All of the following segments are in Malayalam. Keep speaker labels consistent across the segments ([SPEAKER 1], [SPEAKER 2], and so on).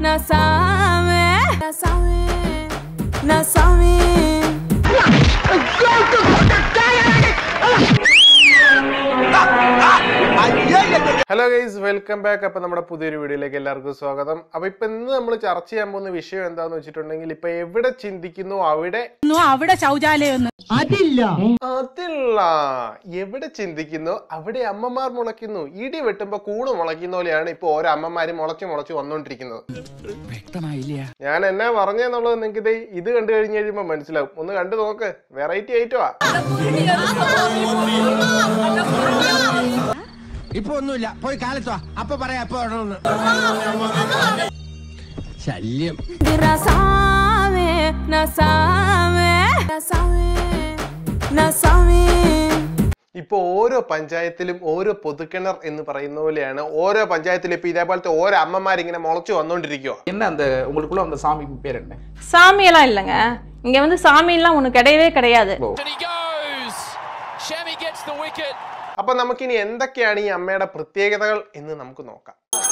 [SPEAKER 1] Nasame, Nasame, Nasame.
[SPEAKER 2] Hello guys welcome back അപ്പൊ നമ്മുടെ പുതിയൊരു വീഡിയോയിലേക്ക് എല്ലാവർക്കും സ്വാഗതം അപ്പൊ ഇപ്പൊ ഇന്ന് നമ്മൾ ചർച്ച ചെയ്യാൻ പോകുന്ന വിഷയം എന്താന്ന് വെച്ചിട്ടുണ്ടെങ്കിൽ ഇപ്പൊ എവിടെ ചിന്തിക്കുന്നു അവിടെ
[SPEAKER 3] അവിടെ ശൗചാലയം
[SPEAKER 2] അതില്ല എവിടെ ചിന്തിക്കുന്നു അവിടെ അമ്മമാർ മുളയ്ക്കുന്നു ഇടി വെട്ടുമ്പോ കൂണ് മുളയ്ക്കുന്ന പോലെയാണ് ഇപ്പൊ ഓരോ അമ്മമാരും മുളച്ചു മുളച്ചു വന്നോണ്ടിരിക്കുന്നത് ഞാൻ എന്നാ പറഞ്ഞെന്നുള്ളത് നിങ്ങൾക്ക് ഇത് ഇത് കണ്ടു കഴിഞ്ഞ് കഴിയുമ്പോ മനസ്സിലാവും ഒന്ന് കണ്ടു നോക്ക് വെറൈറ്റി ഐറ്റമാ
[SPEAKER 4] ഇപ്പൊ ഒന്നുമില്ല പോയി കാലത്തോ അപ്പൊ പറയാ എപ്പോ വേണമെന്ന് ശല്യം
[SPEAKER 1] Nasame, Nasame, Nasame, Nasame.
[SPEAKER 2] ഇപ്പൊ ഓരോ പഞ്ചായത്തിലും ഓരോ പൊതുക്കിണർ എന്ന് പറയുന്ന പോലെയാണ് ഓരോ പഞ്ചായത്തിലും ഇപ്പൊ ഇതേപോലത്തെ ഓരോ അമ്മമാരിങ്ങനെ മുളച്ചു വന്നോണ്ടിരിക്കുക
[SPEAKER 5] என்ன அந்த உங்களுக்குள்ள அந்த சாமி பேர் என்ன
[SPEAKER 6] சாமியெல்லாம் இல்லைங்க இங்க வந்து சாமியெல்லாம் ஒண்ணு கிடையவே கிடையாது
[SPEAKER 7] And he goes. Shammy gets the wicket.
[SPEAKER 2] അപ്പൊ നമുക്കിനി എന്തൊക്കെയാണ് ഈ അമ്മയുടെ പ്രത്യേകതകൾ എന്ന് നമുക്ക് നോക്കാം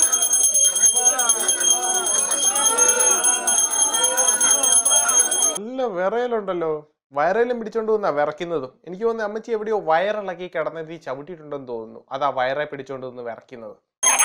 [SPEAKER 2] നല്ല വിറയലുണ്ടല്ലോ വയറേലും പിടിച്ചോണ്ട് വന്നാ വിറയ്ക്കുന്നതും എനിക്ക് തോന്നുന്നു അമ്മച്ചി എവിടെയോ വയറിളക്കി കിടന്നത് ഈ ചവിട്ടിയിട്ടുണ്ടെന്ന് തോന്നുന്നു അതാ വയറെ പിടിച്ചോണ്ട് വന്ന് വിറയ്ക്കുന്നത്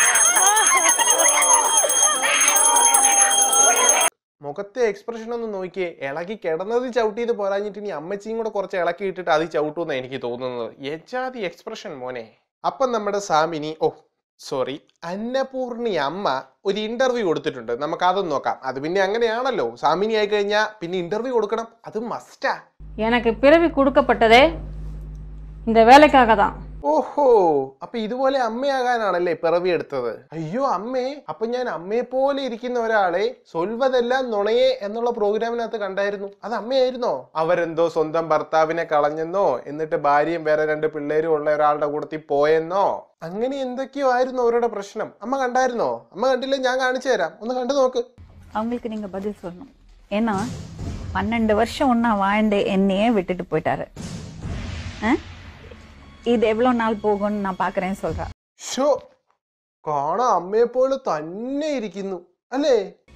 [SPEAKER 2] മുഖത്തെ എക്സ്പ്രഷൻ ഒന്ന് നോക്കിയേ ഇളകി കിടന്നത് ചവിട്ടിയത് പോരാഞ്ഞിട്ട് ഇനി അമ്മച്ചിയും കൂടെ കുറച്ച് ഇളക്കി ഇട്ടിട്ട് അത് ചവിട്ടുമെന്ന് എനിക്ക് തോന്നുന്നത് യജാതി എക്സ്പ്രഷൻ മോനെ അപ്പം നമ്മുടെ സാമിനി ഓ സോറി അന്നപൂർണി അമ്മ ഒരു ഇന്റർവ്യൂ കൊടുത്തിട്ടുണ്ട് നമുക്ക് അതൊന്ന് നോക്കാം അത് പിന്നെ അങ്ങനെയാണല്ലോ സാമിനി ആയി കഴിഞ്ഞാൽ പിന്നെ ഇന്റർവ്യൂ കൊടുക്കണം അത് മസ്റ്റാ
[SPEAKER 6] எனக்கு பிறவி கொடுக்கப்பட்டதே இந்த வேலைக்காக தான்
[SPEAKER 2] ഓഹോ അപ്പൊ ഇതുപോലെ അമ്മയാകാനാണല്ലേ പിറവി എടുത്തത് അയ്യോ അമ്മേ അപ്പൊ ഞാൻ അമ്മയെ പോലെ ഇരിക്കുന്ന ഒരാളെ സൊൽവതെല്ലാം നുണയെ എന്നുള്ള പ്രോഗ്രാമിനകത്ത് കണ്ടായിരുന്നു അത് അമ്മയായിരുന്നോ അവരെന്തോ സ്വന്തം ഭർത്താവിനെ കളഞ്ഞെന്നോ എന്നിട്ട് ഭാര്യയും വേറെ രണ്ട് പിള്ളേരും ഉള്ള ഒരാളുടെ കൂടത്തിൽ പോയെന്നോ അങ്ങനെ എന്തൊക്കെയോ ആയിരുന്നു അവരുടെ പ്രശ്നം അമ്മ കണ്ടായിരുന്നോ അമ്മ കണ്ടില്ലേ ഞാൻ കാണിച്ചു തരാം ഒന്ന് കണ്ടു നോക്ക്
[SPEAKER 8] அவங்களுக்கு நீங்க பதில் சொல்லணும் ஏன்னா பன்னெண்டு வருஷம் ஒன்றா வாழ்ந்த என்னையே விட்டுட்டு போயிட்டாரு ஆ? இது எவ்வளோ நாள் போகும்னு நான் பார்க்குறேன்னு சொல்கிறா
[SPEAKER 2] ഷോ കാണാൻ അമ്മയെ പോലെ തന്നെ ഇരിക്കുന്നു അല്ലേ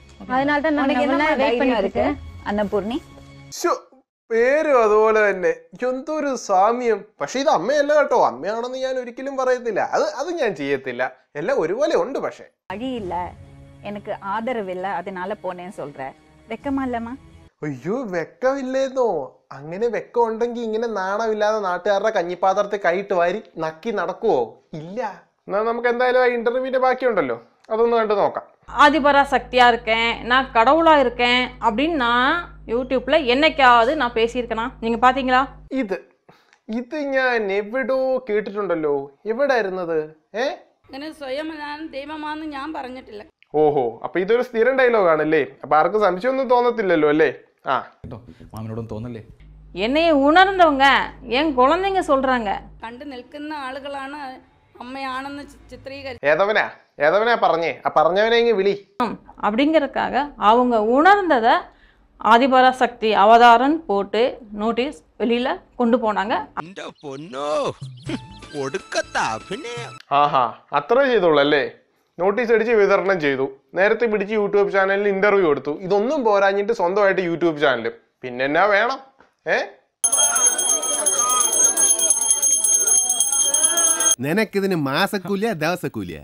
[SPEAKER 8] உனக்கு என்ன தைரியம் இருக்கு அன்னபூர்ணி
[SPEAKER 2] ശ്ശോ, പേരും അതുപോലെ തന്നെ എന്തൊരു സാമ്യം പക്ഷെ ഇത് അമ്മയല്ല കേട്ടോ അമ്മയാണെന്ന് ഞാൻ ഒരിക്കലും പറയത്തില്ല അത് അത് ഞാൻ ചെയ്യത്തില്ല എല്ലാം ഒരുപോലെ ഉണ്ട് പക്ഷെ
[SPEAKER 8] வழி இல்லை எனக்கு ஆதரவு இல்லை அதனால போனேன்னு சொல்ற வெக்கமா இல்லம்மா
[SPEAKER 2] അയ്യോ വെക്കമില്ലേന്നോ അങ്ങനെ വെക്കം ഉണ്ടെങ്കിൽ ഇങ്ങനെ നാണമില്ലാതെ നാട്ടുകാരുടെ കഞ്ഞിപ്പാത്രത്തെ കൈയിട്ട് വാരി നക്കി നടക്കുവോ ഇല്ല എന്നാ നമുക്ക് എന്തായാലും ആ ഇന്റർവ്യൂവിന്റെ ബാക്കിയുണ്ടല്ലോ അതൊന്ന് കണ്ടു നോക്കാം
[SPEAKER 6] ஆதிபரா சக்தியா இருக்கேன் நான் கடவுளா இருக்கேன் அப்படின்னு நான் யூடியூப்ல என்னைக்காவது நான் பேசியிருக்கேனா நீங்க பாத்தீங்களா
[SPEAKER 2] ഇത് ഇത് ഞാൻ എവിടോ കേട്ടിട്ടുണ്ടല്ലോ എവിടെ ആയിരുന്നത് ഏ
[SPEAKER 3] അങ്ങനെ സ്വയം ഞാൻ ദൈവമാന്ന് ഞാൻ പറഞ്ഞിട്ടില്ല
[SPEAKER 2] ഓഹോ അപ്പൊ ഇതൊരു സ്ഥിരം ഡയലോഗ് ആണല്ലേ അപ്പൊ ആർക്കും സംശയമൊന്നും തോന്നത്തില്ലല്ലോ അല്ലേ ആ
[SPEAKER 5] மாமனோடும் தோணலே
[SPEAKER 6] என்னைய உணர்ந்தவங்க என் குழந்தைங்க சொல்றாங்க
[SPEAKER 3] കണ്ടു നിൽക്കുന്ന ആളുകളാണ് അമ്മയാണെന്ന് ചി- ചിത്രീകരി
[SPEAKER 2] ഏതവനാ ഏതവനാ പറഞ്ഞേ ആ പറഞ്ഞവനെ ഇങ്ങ് വിളി
[SPEAKER 6] ம், அப்படிங்கறதுக்காக அவங்க உணர்ந்ததை ஆதிபரா சக்தி அவதாரம்னு போட்டு நோட்டீஸ் வெளியில கொண்டு போனாங்க
[SPEAKER 4] പൊന്നോ ഒടുക്കത്താ പിന്നെ
[SPEAKER 2] ആഹാ അത്ര ചെയ്തോളൂ അല്ലേ നോട്ടീസ് അടിച്ച് വിതരണം ചെയ്തു നേരത്തെ പിടിച്ച് യൂട്യൂബ് ചാനലിൽ ഇന്റർവ്യൂ കൊടുത്തു ഇതൊന്നും പോരാഞ്ഞിട്ട് സ്വന്തമായിട്ട് യൂട്യൂബ് ചാനലും പിന്നെ എന്നാ വേണം ഏ
[SPEAKER 9] നിനക്കിതിന് മാസക്കൂലിയ ദിവസക്കൂലിയ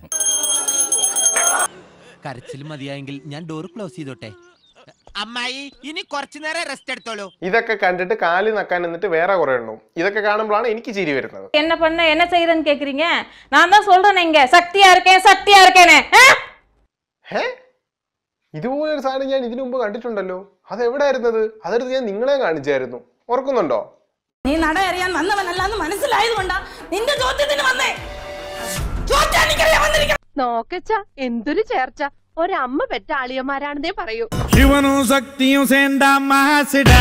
[SPEAKER 4] കരച്ചിൽ മതിയായെങ്കിൽ ഞാൻ ഡോർ ക്ലോസ് ചെയ്തോട്ടെ അമ്മായി ഇനി കുറച്ചു നേരം റെസ്റ്റ് എടുത്തോളൂ
[SPEAKER 2] ഇതൊക്കെ കണ്ടിട്ട് കാലി നക്കാൻ എന്നിട്ട് വേറെ കുറെ എണ്ണു ഇതൊക്കെ കാണുമ്പോഴാണ് എനിക്ക് ചിരി വരുന്നത്
[SPEAKER 6] என்ன பண்ண என்ன செய்யறேன்னு கேக்குறீங்க நான் தான் சொல்றேன் இங்க சக்தியா இருக்கேன் சக்தியா இருக்கேனே ஆ?
[SPEAKER 2] ഹേ ഇതുപോലെ ഒരു സാധനം ഞാൻ ഇതിനു മുമ്പ് കണ്ടിട്ടുണ്ടല്ലോ അത് എവിടെ ആയിരുന്നത് അതെടുത്ത് ഞാൻ നിങ്ങളെ കാണിച്ചായിരുന്നു ഓർക്കുന്നുണ്ടോ
[SPEAKER 3] നീ നട അറിയാൻ വന്നവനല്ലാന്ന് മനസ്സിലായത് കൊണ്ടാ നിന്റെ ചോദ്യത്തിന് വന്നേ ചോദ്യം എനിക്കറിയാൻ വന്നിരിക്കണം
[SPEAKER 10] നോക്കച്ച എന്തൊരു ചേർച്ച ഒരമ്മ പെറ്റ ആളിയന്മാരാണെന്നേ പറയൂ
[SPEAKER 4] ശിവനും ശക്തിയും സേണ്ട മഹാസിഡ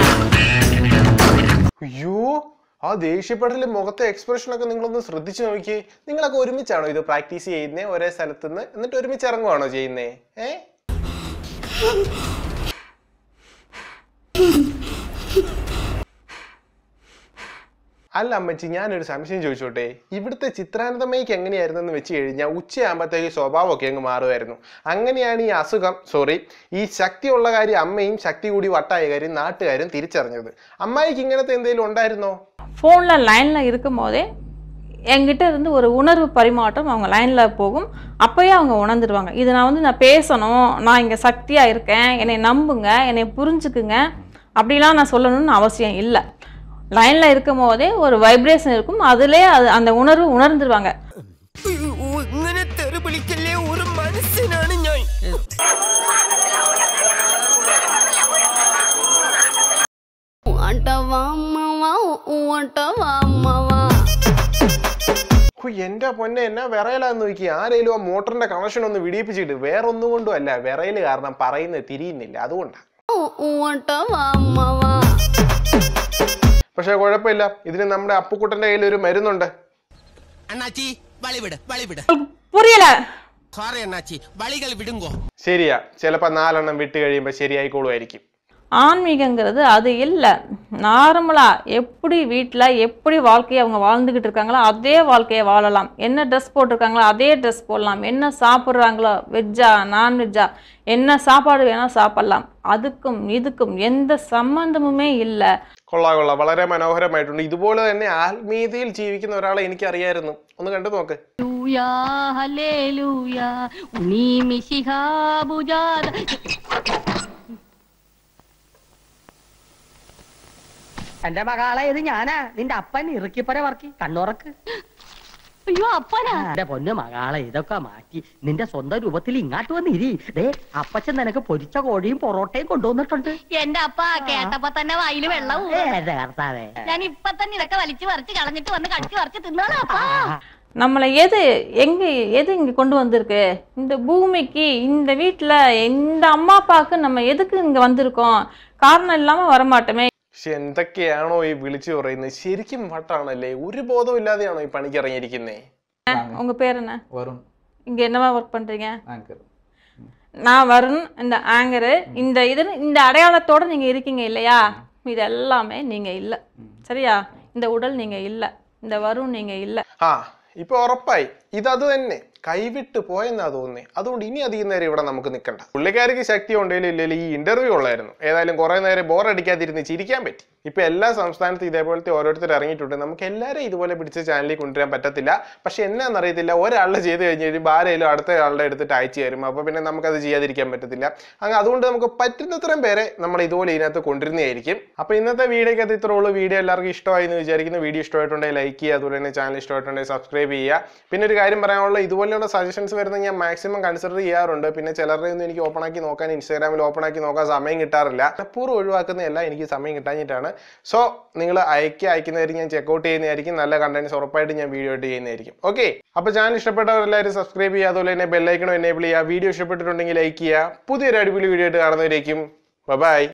[SPEAKER 2] അയ്യോ ആ ദേഷ്യപ്പെടല് മുഖത്തെ എക്സ്പ്രഷൻ ഒക്കെ നിങ്ങളൊന്ന് ശ്രദ്ധിച്ചു നോക്കിയേ നിങ്ങളൊക്കെ ഒരുമിച്ചാണോ ഇത് പ്രാക്ടീസ് ചെയ്യുന്നേ ഒരേ സ്ഥലത്ത് നിന്ന് എന്നിട്ട് ഒരുമിച്ച് ഇറങ്ങുവാണോ ചെയ്യുന്നേ ഏ അല്ല അമ്മച്ചി ഞാനൊരു സംശയം ചോദിച്ചോട്ടെ ഇവിടുത്തെ ചിത്രാനന്ദമയ്ക്ക് എങ്ങനെയായിരുന്നെന്ന് വെച്ച് കഴിഞ്ഞാൽ ഉച്ചയാകുമ്പോഴത്തേക്ക് സ്വഭാവമൊക്കെ അങ്ങ് മാറുമായിരുന്നു അങ്ങനെയാണ് ഈ അസുഖം സോറി ഈ ശക്തിയുള്ള കാര്യം അമ്മയും ശക്തി കൂടി വട്ടായ കാര്യം നാട്ടുകാരും തിരിച്ചറിഞ്ഞത് അമ്മായിക്ക് ഇങ്ങനത്തെ എന്തെങ്കിലും ഉണ്ടായിരുന്നോ
[SPEAKER 6] ஃபோனில் லைனில் இருக்கும் போதே என்கிட்ட இருந்து ஒரு உணர்வு பரிமாற்றம் அவங்க லைனில் போகும் அப்போயே அவங்க உணர்ந்துடுவாங்க இது நான் வந்து நான் பேசணும் நான் இங்கே சக்தியாக இருக்கேன் என்னை நம்புங்க என்னை புரிஞ்சுக்குங்க அப்படிலாம் நான் சொல்லணும்னு அவசியம் இல்லை லைனில் இருக்கும் போதே ஒரு வைப்ரேஷன் இருக்கும் அதிலே அது அந்த உணர்வு உணர்ந்துருவாங்க
[SPEAKER 11] ഇങ്ങനെ തെറി വിളിക്കല്ലേ ഒരു മനസ്സിനാണ് ഞാൻ
[SPEAKER 2] ഹു, എന്റെ പൊന്നെ എന്നാ വിറയലാന്ന് നോക്കി ആരേലും ആ മോട്ടറിന്റെ കണക്ഷൻ ഒന്ന് വിടിയിപ്പിച്ചിട്ട് വേറെ ഒന്നും കൊണ്ടും അല്ല വിറയല് കാരണം പറയുന്നത് തിരിയുന്നില്ല അതുകൊണ്ടാ പക്ഷെ കുഴപ്പമില്ല ഇതിന് നമ്മുടെ അപ്പുക്കുട്ടന്റെ കയ്യിൽ ഒരു മരുന്നുണ്ട്
[SPEAKER 4] അണ്ണാച്ചി വളി വിട് വളി വിട്
[SPEAKER 6] புரியல
[SPEAKER 4] സോറി അണ്ണാച്ചി വളികൾ വിടുങ്കോ
[SPEAKER 2] ശരിയാ ചിലപ്പോ നാലെണ്ണം വിട്ട് കഴിയുമ്പോ ശരിയായിക്കോളുമായിരിക്കും
[SPEAKER 6] ஆன்மீகங்கிறது அது இல்லை நார்மலாக எப்படி வீட்டில் எப்படி வாழ்க்கையை அவங்க வாழ்ந்துக்கிட்டு இருக்காங்களோ அதே வாழ்க்கையை வாழலாம் என்ன ட்ரெஸ் போட்டிருக்காங்களோ அதே ட்ரெஸ் போடலாம் என்ன சாப்பிட்றாங்களோ வெஜ்ஜா நான்வெஜ்ஜா என்ன சாப்பாடு வேணால் சாப்பிடலாம் അതുക്കും ഇതുക്കും എന്ത് സംബന്ധമുമേ ഇല്ല
[SPEAKER 2] കൊള്ളാം കൊള്ളാം വളരെ മനോഹരമായിട്ടുണ്ട് ഇതുപോലെ തന്നെ ആത്മീയതയിൽ ജീവിക്കുന്ന ഒരാളെ എനിക്ക് അറിയായിരുന്നു ഒന്ന് കണ്ടു നോക്ക്
[SPEAKER 11] എന്റെ മകളെ ഇത് ഞാനാ നിന്റെ അപ്പൻ ഇറുക്കിപ്പര വർക്കി കണ്ണുറക്ക്
[SPEAKER 3] അയ്യോ അപ്പനാ
[SPEAKER 11] എന്റെ പൊന്നു മകളെ ഇതൊക്കെ മാറ്റി നിന്റെ സ്വന്തം രൂപത്തിൽ ഇങ്ങാട്ട് വന്നിരി ദേ അപ്പച്ചൻ നിനക്ക് പൊരിച്ച കോഴിയും പൊറോട്ടയും കൊണ്ടുവന്നിട്ടുണ്ട്
[SPEAKER 3] എന്റെ അപ്പ കേട്ടപ്പോ തന്നെ വായില് വെള്ളവും
[SPEAKER 11] ഏത് കർത്താവേ
[SPEAKER 3] ഞാൻ ഇപ്പൊ തന്നെ ഇതൊക്കെ വലിച്ചു പറിച്ച് കളഞ്ഞിട്ട് വന്ന് കടിച്ചു പറിച്ച് തിന്നോളാം അപ്പാ
[SPEAKER 6] நம்மளை எது எங்கே எது இங்கே கொண்டு வந்திருக்கு இந்த பூமிக்கு இந்த வீட்டில் இந்த அம்மா அப்பாவுக்கு நம்ம எதுக்கு இங்கே வந்திருக்கோம் காரணம் இல்லாமல் வரமாட்டோமே
[SPEAKER 2] പക്ഷെ എന്തൊക്കെയാണോ ഈ വിളിച്ചു പറയുന്നത് ശരിക്കും വട്ടാണല്ലേ ഒരു ബോധവും ഇല്ലാതെയാണോ ഈ പണിക്ക് ഇറങ്ങിയിരിക്കുന്നേ
[SPEAKER 6] உங்க பேர் என்ன
[SPEAKER 5] வருண்
[SPEAKER 6] இங்க என்னவா ஒர்க் பண்றீங்க
[SPEAKER 5] ஆங்கர்
[SPEAKER 6] நான் வருண் இந்த ஆங்கரு இந்த இது இந்த அடையாளத்தோட நீங்க இருக்கீங்க இல்லையா இது எல்லாமே நீங்க இல்ல சரியா இந்த உடல் நீங்க இல்ல இந்த வருண் நீங்க இல்ல
[SPEAKER 2] ആ ഇപ്പൊ ഉറപ്പായി ഇതത് തന്നെ കൈവിട്ട് പോയെന്നാ തോന്നുന്നേ അതുകൊണ്ട് ഇനി അധികം നേരം ഇവിടെ നമുക്ക് നിൽക്കണ്ട പുള്ളിക്കാർക്ക് ശക്തി ഉണ്ടെങ്കിലും ഇല്ലെങ്കിൽ ഈ ഇന്റർവ്യൂ ഉള്ളായിരുന്നു ഏതായാലും കുറെ നേരം ബോർ അടിക്കാതിരുന്ന് ചിരിക്കാൻ പറ്റി ഇപ്പൊ എല്ലാ സംസ്ഥാനത്തും ഇതേപോലത്തെ ഓരോരുത്തർ ഇറങ്ങിയിട്ടുണ്ട് നമുക്ക് എല്ലാവരെയും ഇതുപോലെ പിടിച്ച് ചാനലിൽ കൊണ്ടുവരാൻ പറ്റത്തില്ല പക്ഷെ എന്നാന്നറിയത്തില്ല ഒരാളുടെ ചെയ്ത് കഴിഞ്ഞ് കഴിയുമ്പോൾ ആരെങ്കിലും അടുത്ത ആളുടെ എടുത്തിട്ട് അയച്ചു തരും അപ്പൊ പിന്നെ നമുക്കത് ചെയ്യാതിരിക്കാൻ പറ്റത്തില്ല അങ്ങനെ അതുകൊണ്ട് നമുക്ക് പറ്റുന്നത്രയും പേരെ നമ്മൾ ഇതുപോലെ ഇതിനകത്ത് കൊണ്ടിരുന്നതായിരിക്കും അപ്പൊ ഇന്നത്തെ വീഡിയോക്ക് അത് ഇത്രേ ഉള്ളൂ വീഡിയോ എല്ലാവർക്കും ഇഷ്ടമായി എന്ന് വിചാരിക്കുന്നു വീഡിയോ ഇഷ്ടമായിട്ടുണ്ടെങ്കിൽ ലൈക്ക് ചെയ്യുക അതുപോലെ തന്നെ ചാനൽ ഇഷ്ടമായിട്ടുണ്ടെങ്കിൽ സബ്സ്ക്രൈബ് ചെയ്യുക പിന്നെ ഒരു കാര്യം പറയാനുള്ള ഇതുപോലെയുള്ള സജഷൻസ് വരുന്നത് ഞാൻ മാക്സിമം കൺസിഡർ ചെയ്യാറുണ്ട് പിന്നെ ചിലരുടെ ഒന്നും എനിക്ക് ഓപ്പൺ ആക്കി നോക്കാൻ ഇൻസ്റ്റാഗ്രാമിൽ ഓപ്പൺ ആക്കി നോക്കാൻ സമയം കിട്ടാറില്ല പൂർവ്വം ഒഴിവാക്കുന്നതല്ല എനിക്ക് സമയം കിട്ടാഞ്ഞിട്ടാണ് സോ നിങ്ങൾ അയക്കി അയക്കുന്നതായിരിക്കും ഞാൻ ചെക്കൗട്ട് ചെയ്യുന്നതായിരിക്കും നല്ല കണ്ടന്റ്സ് ഉറപ്പായിട്ട് ഞാൻ വീഡിയോ ആയിട്ട് ചെയ്യുന്നതായിരിക്കും ഓക്കെ അപ്പോൾ ചാനൽ ഇഷ്ടപ്പെട്ടവരെല്ലാവരും സബ്സ്ക്രൈബ് ചെയ്യുക അതുപോലെ തന്നെ ബെല്ലൈക്കണോ എനേബിൾ ചെയ്യുക വീഡിയോ ഇഷ്ടപ്പെട്ടിട്ടുണ്ടെങ്കിൽ ലൈക്ക് ചെയ്യുക പുതിയൊരു അടിപൊളി വീഡിയോ ആയിട്ട് കാണുന്നവരേക്കും ബൈ